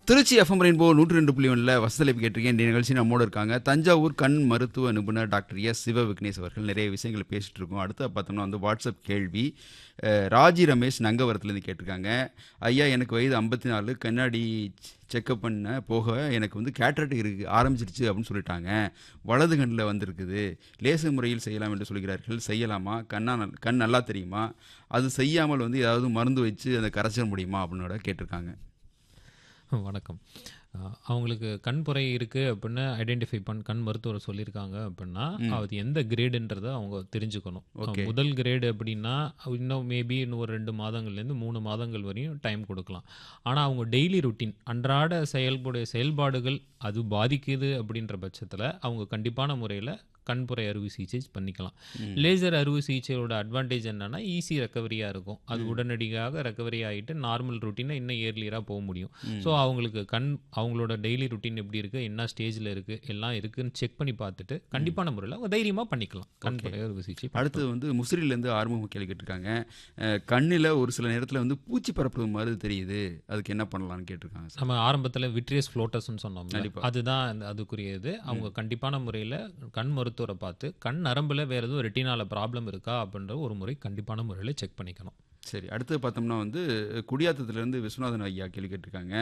Trichy FM rainbow நூற்றி ரெண்டு புள்ளி ஒன்றில் வசதிப்பு கேட்டிருக்கேன் இந்த நிகழ்ச்சி நம்மோடு இருக்காங்க தஞ்சாவூர் கண் மருத்துவ நிபுணர் டாக்டர் எஸ் சிவ விக்னேஷ் அவர்கள் நிறைய விஷயங்களை பேசிட்டு இருக்கோம் அடுத்து பார்த்தோம்னா வந்து வாட்ஸ்அப் கேள்வி அஹ், ராஜி ரமேஷ் நங்கவரத்துலேருந்து கேட்டிருக்காங்க ஐயா எனக்கு வயது ஐம்பத்தி நாலு கண்ணாடி செக்கப் பண்ண போக எனக்கு வந்து கேட்ரட் இருக்கு ஆரம்பிச்சிருச்சு அப்படின்னு சொல்லிட்டாங்க வலது கண்ணில் வந்திருக்குது லேசர் முறையில் செய்யலாம் என்று சொல்கிறார்கள் செய்யலாமா கண்ணா நல்- கண் நல்லா தெரியுமா அது செய்யாமல் வந்து ஏதாவது மருந்து வச்சு அதை கரைச்சிட முடியுமா அப்படின்னு கூட கேட்டிருக்காங்க வணக்கம் அஹ் அவங்களுக்கு கண் புரை இருக்குது அப்படின்னு ஐடென்டிஃபை பண்ண கண் மருத்துவர் சொல்லியிருக்காங்க அப்படின்னா அது எந்த கிரேடுன்றதை அவங்க தெரிஞ்சுக்கணும் Okay. முதல் கிரேடு அப்படின்னா இன்னும் மேபி இன்னும் ஒரு ரெண்டு மாதங்கள்லேருந்து மூணு மாதங்கள் வரையும் டைம் கொடுக்கலாம் ஆனால் அவங்க டெய்லி ருட்டீன் அன்றாட செயல்புடைய செயல்பாடுகள் அது பாதிக்குது அப்படின்ற பட்சத்தில் அவங்க கண்டிப்பான முறையில் கண்புரை அறுவை சிகிச்சை பண்ணிக்கலாம் லேசர் அறுவை சிகிச்சையோட அட்வான்டேஜ் என்னன்னா ஈஸி ரெக்கவரியாக இருக்கும் அது உடனடியாக ரெக்கவரி ஆகிட்டு நார்மல் ருட்டீனை இன்னும் இயர்லியராக போக முடியும் ஸோ அவங்களுக்கு கண் அவங்களோட டெய்லி ருட்டீன் எப்படி இருக்குது என்ன ஸ்டேஜில் இருக்குது எல்லாம் இருக்குன்னு செக் பண்ணி பார்த்துட்டு கண்டிப்பான முறையில் அவங்க தைரியமாக பண்ணிக்கலாம் கண்புரை அறுவை சிகிச்சை அடுத்து வந்து முசிறிலேருந்து ஆறுமுகம் கேள்வி கேட்டிருக்காங்க கண்ணில் ஒரு சில நேரத்தில் வந்து பூச்சி பரப்புறது மாதிரி தெரியுது அதுக்கு என்ன பண்ணலாம்னு கேட்டிருக்காங்க சார் நம்ம ஆரம்பத்தில் விட்ரியஸ் ஃப்ளோட்டர்ஸ்னு சொன்னோம் கண்டிப்பா. அதுதான் அந்த- அதுக்குரியது அவங்க கண்டிப்பான முறையில் கண் மருத்துவரை பார்த்து கண் நரம்பில் வேறு எதுவும் ரெட்டினால ப்ராப்ளம் இருக்கா அப்படின்ற ஒரு முறை கண்டிப்பான முறையில் செக் பண்ணிக்கணும் சரி அடுத்து பார்த்தோம்னா வந்து குடியாத்தத்துலேருந்து விஸ்வநாதன் ஐயா கேள்வி கேட்டிருக்காங்க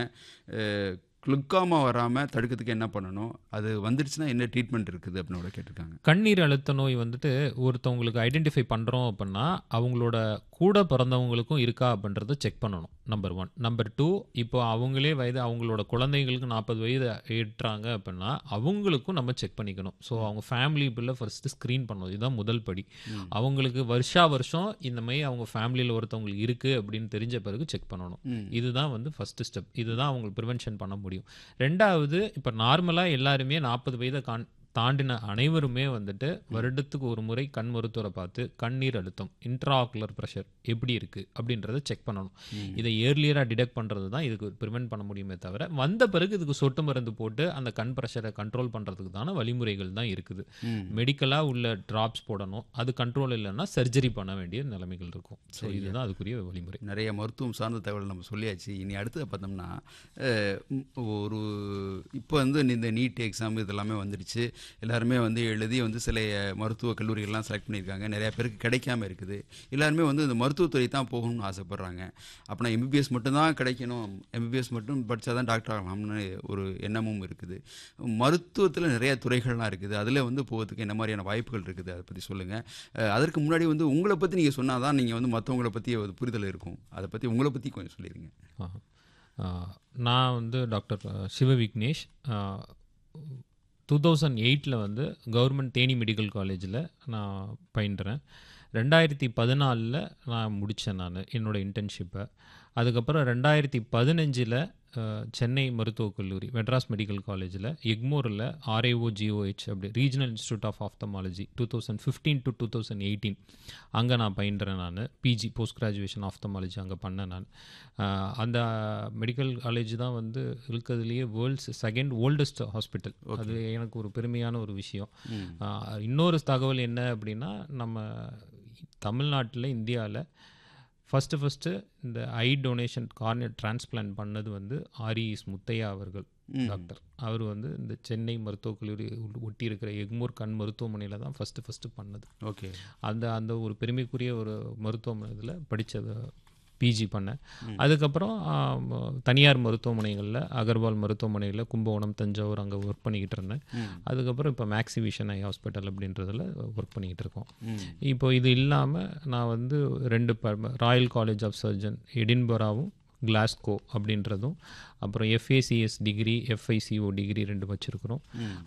குளுக்காமா வராமல் தடுக்கிறதுக்கு என்ன பண்ணணும் அது வந்துடுச்சுன்னா என்ன ட்ரீட்மெண்ட் இருக்குது அப்படின்னு கூட கேட்டிருக்காங்க கண்ணீர் அழுத்த நோய் வந்துட்டு ஒருத்தவங்களுக்கு ஐடென்டிஃபை பண்ணுறோம் அப்படின்னா அவங்களோட கூட பிறந்தவங்களுக்கும் இருக்கா அப்படின்றத செக் பண்ணணும் நம்பர் ஒன் நம்பர் டூ இப்போ அவங்களே வயது அவங்களோட குழந்தைங்களுக்கு நாற்பது வயது ஏற்றாங்க அப்படின்னா அவங்களுக்கும் நம்ம செக் பண்ணிக்கணும் ஸோ அவங்க ஃபேமிலி பில்லை ஃபர்ஸ்ட்டு ஸ்க்ரீன் பண்ணணும் இதுதான் முதல் படி அவங்களுக்கு வருஷா வருஷம் இந்த மாதிரி அவங்க ஃபேமிலியில் ஒருத்தவங்களுக்கு இருக்குது அப்படின்னு தெரிஞ்ச பிறகு செக் பண்ணணும் ம். இதுதான் வந்து ஃபர்ஸ்ட் ஸ்டெப் இதுதான் அவங்களுக்கு ப்ரிவென்ஷன் பண்ண முடியும் ரெண்டாவது இப்போ நார்மலாக எல்லாருமே நாற்பது வயதை கான் தாண்டின அனைவருமே வந்துட்டு வருடத்துக்கு ஒரு முறை கண் மருத்துவரை பார்த்து கண்ணீர் அழுத்தம் இன்ட்ராகுலர் ப்ரெஷர் எப்படி இருக்குது அப்படின்றத செக் பண்ணணும் இதை ஏர்லியராக டிடெக்ட் பண்ணுறது தான் இதுக்கு ப்ரிவென்ட் பண்ண முடியுமே தவிர வந்த பிறகு இதுக்கு சொட்டு மருந்து போட்டு அந்த கண் ப்ரெஷரை கண்ட்ரோல் பண்ணுறதுக்கு தான வழிமுறைகள் தான் இருக்குது ம். மெடிக்கலாக உள்ள ட்ராப்ஸ் போடணும் அது கண்ட்ரோல் இல்லைன்னா சர்ஜரி பண்ண வேண்டிய நிலைமைகள் இருக்கும் ஸோ இதுதான் அதுக்குரிய வழிமுறை நிறைய மருத்துவம் சார்ந்த தகவல் நம்ம சொல்லியாச்சு இனி அடுத்தது பார்த்தோம்னா அஹ், ம், ஒரு இப்போ வந்து இந்த நீட் எக்ஸாம் இதெல்லாமே வந்துடுச்சு எல்லாருமே வந்து எழுதி வந்து சில மருத்துவ கல்லூரிகள்லாம் செலக்ட் பண்ணியிருக்காங்க நிறைய பேருக்கு கிடைக்காம இருக்குது எல்லாருமே வந்து இந்த மருத்துவத்துறை தான் போகணும்னு ஆசைப்பட்றாங்க அப்படின்னா எம்பிபிஎஸ் மட்டும்தான் கிடைக்கணும் எம்பிபிஎஸ் மட்டும் படித்தா தான் டாக்டர் ஆகலாம்னு ஒரு எண்ணமும் இருக்குது மருத்துவத்தில் நிறைய துறைகள்லாம் இருக்குது அதில் வந்து போகிறதுக்கு என்ன மாதிரியான வாய்ப்புகள் இருக்குது அதை பற்றி சொல்லுங்கள் அதற்கு முன்னாடி வந்து உங்களை பற்றி நீங்கள் சொன்னால் தான் நீங்கள் வந்து மற்றவங்கள பற்றி ஒரு புரிதல் இருக்கும் அதை பற்றி உங்களை பற்றி கொஞ்சம் சொல்லிடுங்க ஆஹா. ஆ, நான் வந்து doctor Siva Vignesh two thousand எயிட்டில் வந்து கவர்மெண்ட் தேனி மெடிக்கல் காலேஜில் நான் பயின்றேன் ரெண்டாயிரத்தி பதினாலில் நான் முடித்தேன் நான் என்னோடய இன்டர்ன்ஷிப்பை அதுக்கப்புறம் ரெண்டாயிரத்தி பதினஞ்சில் சென்னை மருத்துவக் கல்லூரி மெட்ராஸ் மெடிக்கல் காலேஜில் எக்மோரில் ஆர்ஐஓ ஜிஓஹெச் அப்படி regional institute of ophthalmology two thousand fifteen to two thousand eighteen அங்கே நான் பயின்றேன் நான் பிஜி போஸ்ட் கிராஜுவேஷன் ஆஃப்தமாலஜி அங்கே பண்ணேன் நான் ஆஹ் அந்த மெடிக்கல் காலேஜ் தான் வந்து இருக்கிறதுலையே வேர்ல்ட்ஸ் செகண்ட் ஓல்டஸ்ட் ஹாஸ்பிட்டல் அது எனக்கு ஒரு பெருமையான ஒரு விஷயம் ஆஹ் இன்னொரு தகவல் என்ன அப்படின்னா நம்ம தமிழ்நாட்டில் இந்தியாவில் ஃபஸ்ட்டு ஃபஸ்ட்டு இந்த ஐ டொனேஷன் கார்னெட் டிரான்ஸ்பிளான்ட் பண்ணது வந்து ஆரிஸ் முத்தையா அவர்கள் டாக்டர் அவர் வந்து இந்த சென்னை மருத்துவக் கல்லூரி ஒட்டி இருக்கிற எக்மோர் கண் மருத்துவமனையில் தான் ஃபஸ்ட்டு ஃபஸ்ட்டு பண்ணது ஓகே அந்த அந்த ஒரு பெருமைக்குரிய ஒரு மருத்துவமனை இதில் படித்தது பிஜி பண்ணேன் அதுக்கப்புறம் ஆம், தனியார் மருத்துவமனைகளில் அகர்வால் மருத்துவமனையில் கும்பகோணம் தஞ்சாவூர் அங்கே ஒர்க் பண்ணிக்கிட்டு இருந்தேன் அதுக்கப்புறம் இப்போ மேக்ஸிவிஷன் ஐ ஹாஸ்பிட்டல் அப்படின்றதுல ஒர்க் பண்ணிக்கிட்டு இருக்கோம் இப்போ இது இல்லாமல் நான் வந்து ரெண்டு ராயல் காலேஜ் ஆஃப் சர்ஜன் எடின்பராவும் கிளாஸ்கோ அப்படின்றதும் அப்புறம் எஃப்ஏசிஎஸ் டிகிரி எஃப்ஐசிஓ டிகிரி ரெண்டு வச்சுருக்குறோம்